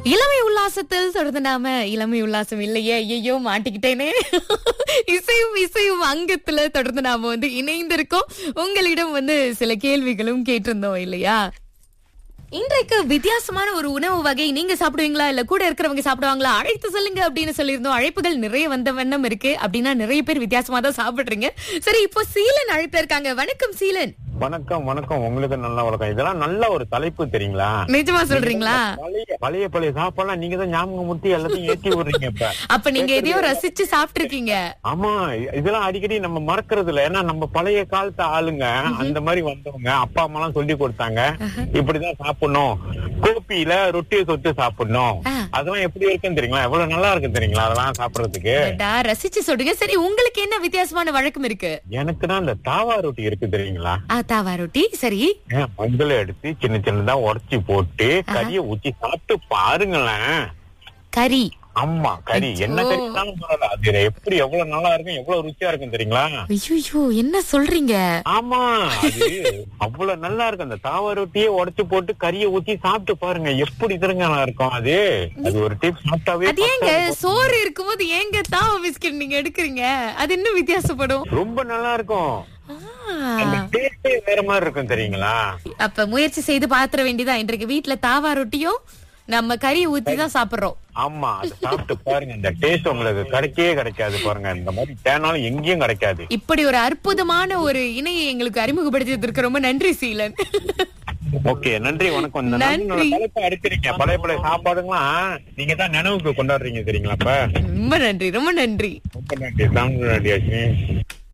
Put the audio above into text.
இளமை உல்லாசத்தில் தொடர்ந்து நாம இளமை உல்லாசம் இல்லையே ஐயோ மாட்டிக்கிட்டேனே இசையும் இசையும் அங்கத்துல தொடர்ந்து நாம வந்து இணைந்திருக்கோம் உங்களிடம் வந்து சில கேள்விகளும் கேட்டிருந்தோம் இல்லையா இன்றைக்கு வித்தியாசமான ஒரு உணவு வகை நீங்க சாப்பிடுவீங்களா இல்ல கூட இருக்கிறவங்க சாப்பிடுவாங்களா அழைத்து சொல்லுங்க அப்படின்னு சொல்லியிருந்தோம் அழைப்புகள் நிறைய வந்த வண்ணம் இருக்கு அப்படின்னா நிறைய பேர் வித்தியாசமா தான் சாப்பிடுறீங்க சரி இப்போ சீலன் அழைப்பு இருக்காங்க வணக்கம் சீலன் வணக்கம் வணக்கம் உங்களுக்கு நல்ல வணக்கம் இதெல்லாம் நல்ல ஒரு தலைப்பு தெரியுங்களா நிஜமா சொல்றீங்களா பழைய பழைய பழைய சாப்பாடுலாம் நீங்க தான் ஞாபகம் முத்தி எல்லாத்தையும் ஏத்தி விடுறீங்க இப்ப அப்ப நீங்க எதையோ ரசிச்சு சாப்பிட்டிருக்கீங்க ஆமா இதெல்லாம் அடிக்கடி நம்ம மறக்கிறது இல்ல ஏன்னா நம்ம பழைய காலத்து ஆளுங்க அந்த மாதிரி வந்தவங்க அப்பா அம்மா எல்லாம் சொல்லி கொடுத்தாங்க இப்படிதான் சாப்பிடணும் கோப்பியில ரொட்டியை தொட்டு சாப்பிடணும் ஆ. அதெல்லாம் எப்படி இருக்குன்னு தெரியுங்களா எவ்வளவு நல்லா இருக்கு தெரியுங்களா அதெல்லாம் சாப்பிடுறதுக்கு அடடா, ரசிச்சு சொல்றீங்க சரி உங்களுக்கு என்ன வித்தியாசமான வழக்கம் இருக்கு எனக்கு தான் இந்த தாவா ரொட்டி இருக்கு தெரியுங்களா ஆ, தாவா ரொட்டி சரி ஏன் மஞ்சளை எடுத்து சின்ன சின்னதா உடைச்சி போட்டு கறியை ஊத்தி சாப்பிட்டு பாருங்களேன் கறி ஆமா கறி ஐயோ. என்ன கறி இருந்தாலும் பரவாயில்ல அது எப்படி எவ்வளவு நல்லா இருக்கும் எவ்வளவு ருசியா இருக்கும் தெரியுங்களா ஐயோ என்ன சொல்றீங்க ஆமா அது அவ்வளவு நல்லா இருக்கும் அந்த தாவ ரொட்டியே உடைச்சு போட்டு கறியை ஊத்தி சாப்பிட்டு பாருங்க எப்படி திருங்க இருக்கும் அது அது ஒரு டிப் சாப்பிட்டாவே அது ஏங்க பத்தாது. சோறு இருக்கும்போது ஏங்க தாவா பிஸ்கட் நீங்க எடுக்கிறீங்க அது இன்னும் வித்தியாசப்படும் ரொம்ப நல்லா இருக்கும் ஆ. அந்த டேஸ்டே வேற மாதிரி இருக்கும் தெரியுங்களா அப்ப முயற்சி செய்து பாத்திர வேண்டியதா இன்றைக்கு வீட்ல தாவா ரொட்டியும் நம்ம கறி ஊத்தி தான் சாப்பிடுறோம் ஆமா அது சாப்பிட்டு பாருங்க இந்த டேஸ்ட் உங்களுக்கு கிடைக்கவே கிடைக்காது பாருங்க இந்த மாதிரி தேனாலும் எங்கேயும் கிடைக்காது இப்படி ஒரு அற்புதமான ஒரு இணையை எங்களுக்கு அறிமுகப்படுத்தியதற்கு ரொம்ப நன்றி சீலன் ஓகே நன்றி வணக்கம் இந்த நல்ல நல்ல நன்றி. தலைப்பை அடுக்கிறீங்க பழைய பழைய சாப்பாடுங்களாம் நீங்க தான் நினைவுக்கு கொண்டாடுறீங்க தெரியுங்களா அப்ப ரொம்ப நன்றி ரொம்ப நன்றி ரொம்ப நன்றி தமிழ் நன்றி அஸ்வினி